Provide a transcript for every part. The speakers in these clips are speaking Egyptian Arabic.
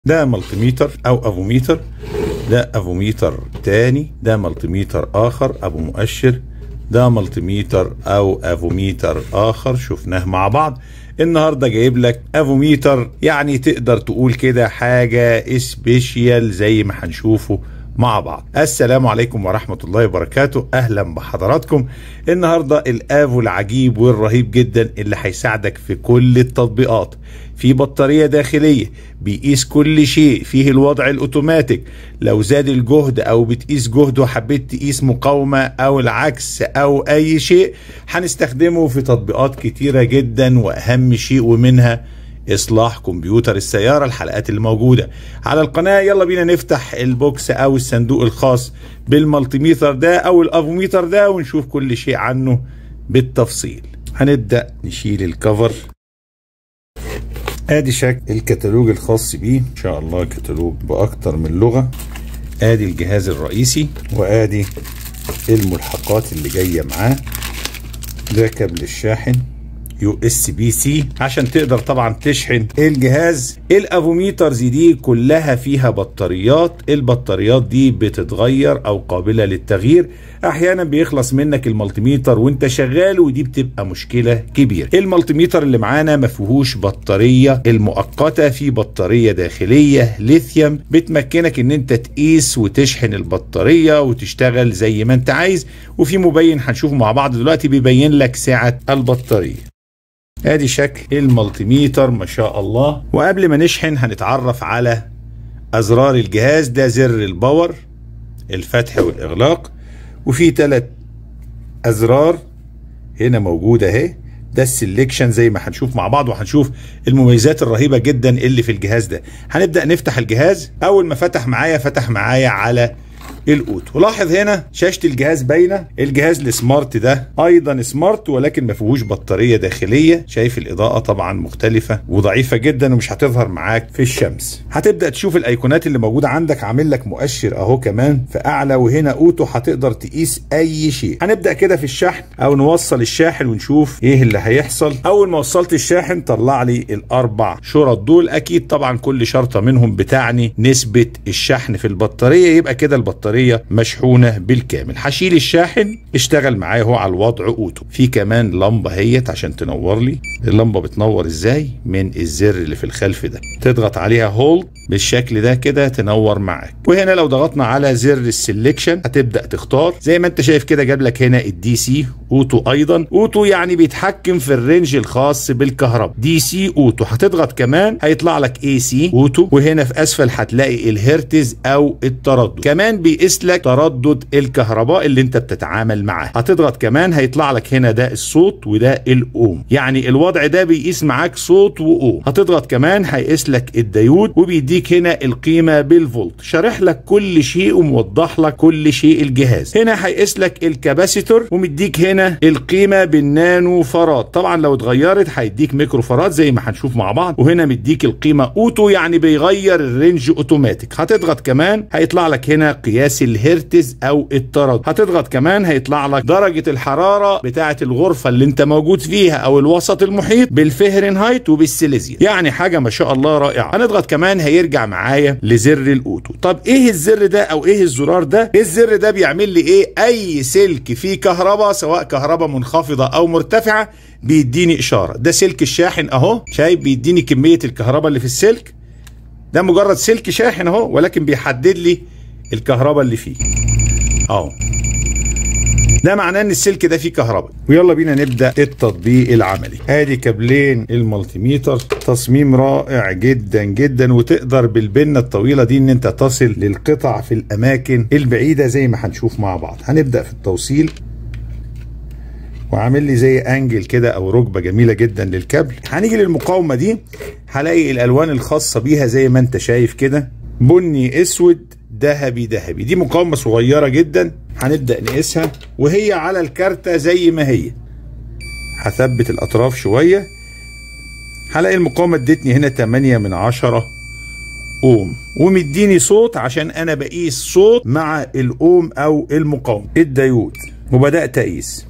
ده ملتيميتر او افوميتر ده افوميتر تاني ده ملتيميتر اخر ابو مؤشر ده ملتيميتر او افوميتر اخر شفناه مع بعض النهارده جايب لك افوميتر يعني تقدر تقول كده حاجه سبيشيال زي ما هنشوفه مع بعض السلام عليكم ورحمة الله وبركاته أهلا بحضراتكم النهاردة الآفو العجيب والرهيب جدا اللي هيساعدك في كل التطبيقات في بطارية داخلية بيقيس كل شيء فيه الوضع الأوتوماتيك لو زاد الجهد أو بتقيس جهد وحبيت تقيس مقاومة أو العكس أو أي شيء هنستخدمه في تطبيقات كتيرة جدا وأهم شيء ومنها اصلاح كمبيوتر السياره الحلقات اللي موجوده على القناه يلا بينا نفتح البوكس او الصندوق الخاص بالمالتيميتر ده او الافوميتر ده ونشوف كل شيء عنه بالتفصيل هنبدا نشيل الكفر ادي شكل الكتالوج الخاص بيه ان شاء الله كتالوج باكتر من لغه ادي الجهاز الرئيسي وادي الملحقات اللي جايه معاه ده كابل الشاحن يو اس بي سي عشان تقدر طبعا تشحن الجهاز الافوميترز دي كلها فيها بطاريات البطاريات دي بتتغير او قابله للتغيير احيانا بيخلص منك المالتيميتر وانت شغال ودي بتبقى مشكله كبيره المالتيميتر اللي معانا ما فيهوش بطاريه المؤقته في بطاريه داخليه ليثيوم بتمكنك ان انت تقيس وتشحن البطاريه وتشتغل زي ما انت عايز وفي مبين هنشوفه مع بعض دلوقتي بيبين لك سعه البطاريه ادي شكل المالتيميتر ما شاء الله وقبل ما نشحن هنتعرف على ازرار الجهاز ده زر الباور الفتح والاغلاق وفي ثلاث ازرار هنا موجوده اهي ده السلكشن زي ما هنشوف مع بعض وهنشوف المميزات الرهيبه جدا اللي في الجهاز ده هنبدا نفتح الجهاز اول ما فتح معايا فتح معايا على الاوتو لاحظ هنا شاشه الجهاز باينه الجهاز السمارت ده ايضا سمارت ولكن ما فيهوش بطاريه داخليه شايف الاضاءه طبعا مختلفه وضعيفه جدا ومش هتظهر معاك في الشمس هتبدا تشوف الايقونات اللي موجوده عندك عامل لك مؤشر اهو كمان في اعلى وهنا اوتو هتقدر تقيس اي شيء هنبدا كده في الشحن او نوصل الشاحن ونشوف ايه اللي هيحصل اول ما وصلت الشاحن طلع لي الاربع شرط دول اكيد طبعا كل شرطه منهم بتعني نسبه الشحن في البطاريه يبقى كده البطاريه البطاريه مشحونه بالكامل هشيل الشاحن اشتغل معايا هو على الوضع اوتو في كمان لمبه اهيت عشان تنور لي اللمبه بتنور ازاي من الزر اللي في الخلف ده تضغط عليها هولد بالشكل ده كده تنور معاك وهنا لو ضغطنا على زر السلكشن هتبدا تختار زي ما انت شايف كده جاب لك هنا الدي سي اوتو ايضا اوتو يعني بيتحكم في الرينج الخاص بالكهرباء دي سي اوتو هتضغط كمان هيطلع لك اي سي اوتو وهنا في اسفل هتلاقي الهرتز او التردد كمان بيقيس لك تردد الكهرباء اللي انت بتتعامل معاه هتضغط كمان هيطلع لك هنا ده الصوت وده الاوم يعني الوضع ده بيقيس معاك صوت واوم هتضغط كمان هيقيس لك الديود وبيديك هنا القيمه بالفولت شارح لك كل شيء وموضح لك كل شيء الجهاز هنا هيقيس لك الكباسيتور ومديك هنا القيمه بالنانو فراد طبعا لو اتغيرت هيديك ميكرو فراد زي ما هنشوف مع بعض وهنا مديك القيمه اوتو يعني بيغير الرينج اوتوماتيك هتضغط كمان هيطلع لك هنا قياس الهرتز او التردد هتضغط كمان هيطلع لك درجه الحراره بتاعه الغرفه اللي انت موجود فيها او الوسط المحيط بالفهرنهايت وبالسيليزيا يعني حاجه ما شاء الله رائعه هنضغط كمان هيرجع معايا لزر الاوتو طب ايه الزر ده او ايه الزرار ده الزر ده بيعمل لي ايه اي سلك فيه كهرباء سواء كهرباء منخفضه او مرتفعه بيديني اشاره ده سلك الشاحن اهو شايف بيديني كميه الكهرباء اللي في السلك ده مجرد سلك شاحن اهو ولكن بيحدد لي الكهرباء اللي فيه اهو ده معناه ان السلك ده فيه كهرباء ويلا بينا نبدا التطبيق العملي ادي كابلين المالتيميتر تصميم رائع جدا جدا وتقدر بالبنه الطويله دي ان انت تصل للقطع في الاماكن البعيده زي ما هنشوف مع بعض هنبدا في التوصيل وعامل لي زي انجل كده او ركبه جميله جدا للكابل هنيجي للمقاومه دي هلاقي الالوان الخاصه بيها زي ما انت شايف كده بني اسود ذهبي ذهبي دي مقاومه صغيره جدا هنبدا نقيسها وهي على الكارتة زي ما هي هثبت الاطراف شويه هلاقي المقاومه ادتني هنا 8 من 10 اوم ومديني صوت عشان انا بقيس صوت مع الاوم او المقاومه الديود وبدات اقيس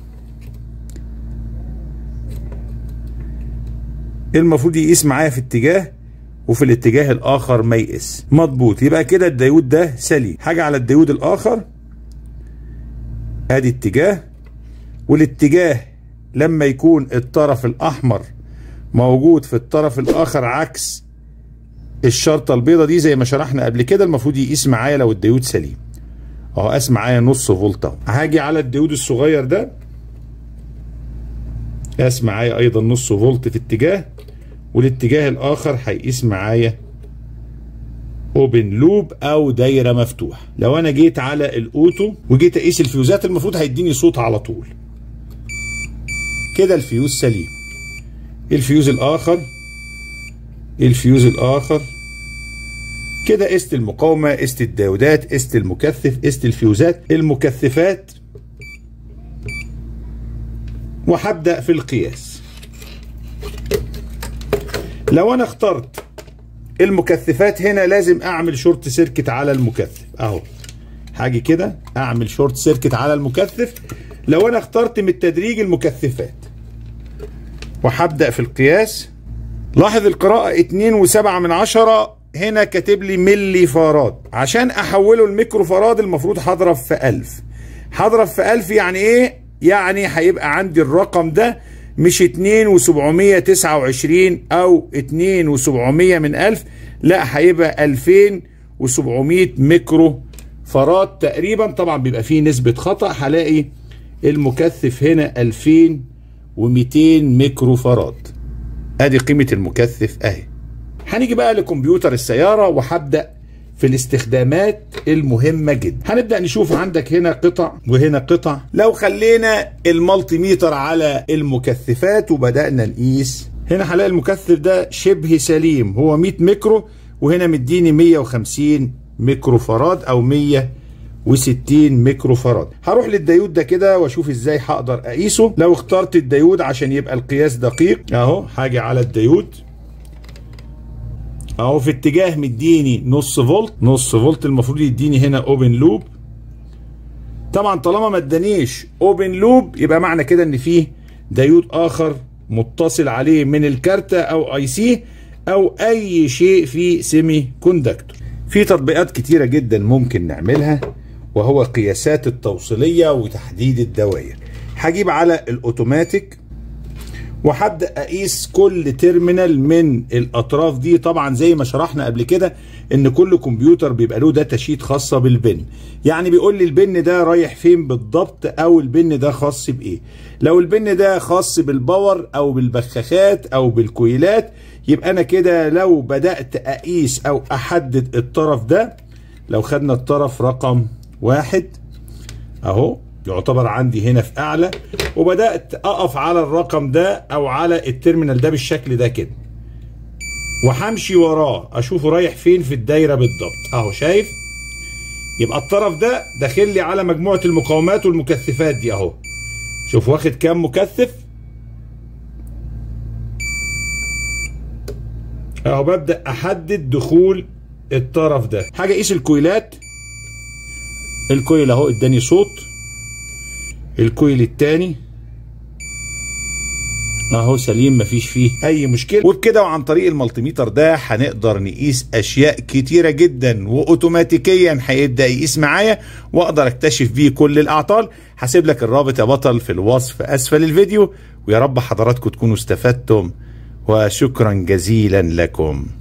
المفروض يقيس معايا في اتجاه وفي الاتجاه الاخر ما يقس مضبوط يبقى كده الديود ده سليم حاجه على الديود الاخر ادي اتجاه والاتجاه لما يكون الطرف الاحمر موجود في الطرف الاخر عكس الشرطه البيضه دي زي ما شرحنا قبل كده المفروض يقيس معايا لو الديود سليم اهو قاس معايا نص فولت اهو هاجي على الديود الصغير ده قاس معايا ايضا نص فولت في اتجاه والاتجاه الاخر هيقيس معايا اوبن لوب او دايره مفتوح لو انا جيت على الاوتو وجيت اقيس الفيوزات المفروض هيديني صوت على طول كده الفيوز سليم الفيوز الاخر الفيوز الاخر كده قست المقاومه قست الديودات قست المكثف قست الفيوزات المكثفات وهبدا في القياس لو انا اخترت المكثفات هنا لازم اعمل شورت سيركت على المكثف اهو هاجي كده اعمل شورت سيركت على المكثف لو انا اخترت من التدريج المكثفات وهبدا في القياس لاحظ القراءة 2 و7 من عشرة هنا كاتب لي ملي فاراد عشان احوله الميكرو فاراد المفروض هضرب في 1000 هضرب في 1000 يعني ايه يعني هيبقى عندي الرقم ده مش 2 و729 او 2 و700 من 1000 لا هيبقى 2700 ميكرو فراد تقريبا طبعا بيبقى فيه نسبة خطأ هلاقي المكثف هنا 2200 ميكرو فراد ادي قيمة المكثف اهي هنيجي بقى لكمبيوتر السيارة وهبدأ في الاستخدامات المهمة جدا هنبدأ نشوف عندك هنا قطع وهنا قطع لو خلينا المالتي ميتر على المكثفات وبدأنا نقيس هنا هلاقي المكثف ده شبه سليم هو 100 ميكرو وهنا مديني 150 ميكرو فراد او 160 ميكرو فراد هروح للديود ده كده واشوف ازاي هقدر اقيسه لو اخترت الديود عشان يبقى القياس دقيق اهو هاجي على الديود اهو في اتجاه مديني نص فولت نص فولت المفروض يديني هنا اوبن لوب طبعا طالما ما ادانيش اوبن لوب يبقى معنى كده ان فيه ديود اخر متصل عليه من الكارتة او اي سي او اي شيء في سيمي كوندكتور في تطبيقات كتيرة جدا ممكن نعملها وهو قياسات التوصيلية وتحديد الدوائر هجيب على الاوتوماتيك وهبدا اقيس كل تيرمينال من الاطراف دي طبعا زي ما شرحنا قبل كده ان كل كمبيوتر بيبقى له داتا شيت خاصه بالبن يعني بيقول لي البن ده رايح فين بالضبط او البن ده خاص بايه لو البن ده خاص بالباور او بالبخاخات او بالكويلات يبقى انا كده لو بدات اقيس او احدد الطرف ده لو خدنا الطرف رقم واحد اهو يعتبر عندي هنا في اعلى وبدات اقف على الرقم ده او على التيرمينال ده بالشكل ده كده وهمشي وراه اشوفه رايح فين في الدايره بالضبط اهو شايف يبقى الطرف ده داخل لي على مجموعه المقاومات والمكثفات دي اهو شوف واخد كام مكثف اهو ببدا احدد دخول الطرف ده حاجه اقيس الكويلات الكويل اهو اداني صوت الكويل التاني اهو سليم مفيش فيه اي مشكله وبكده وعن طريق المالتيميتر ده هنقدر نقيس اشياء كتيره جدا واوتوماتيكيا هيبدا يقيس معايا واقدر اكتشف بيه كل الاعطال هسيب لك الرابط يا بطل في الوصف اسفل الفيديو ويا رب حضراتكم تكونوا استفدتم وشكرا جزيلا لكم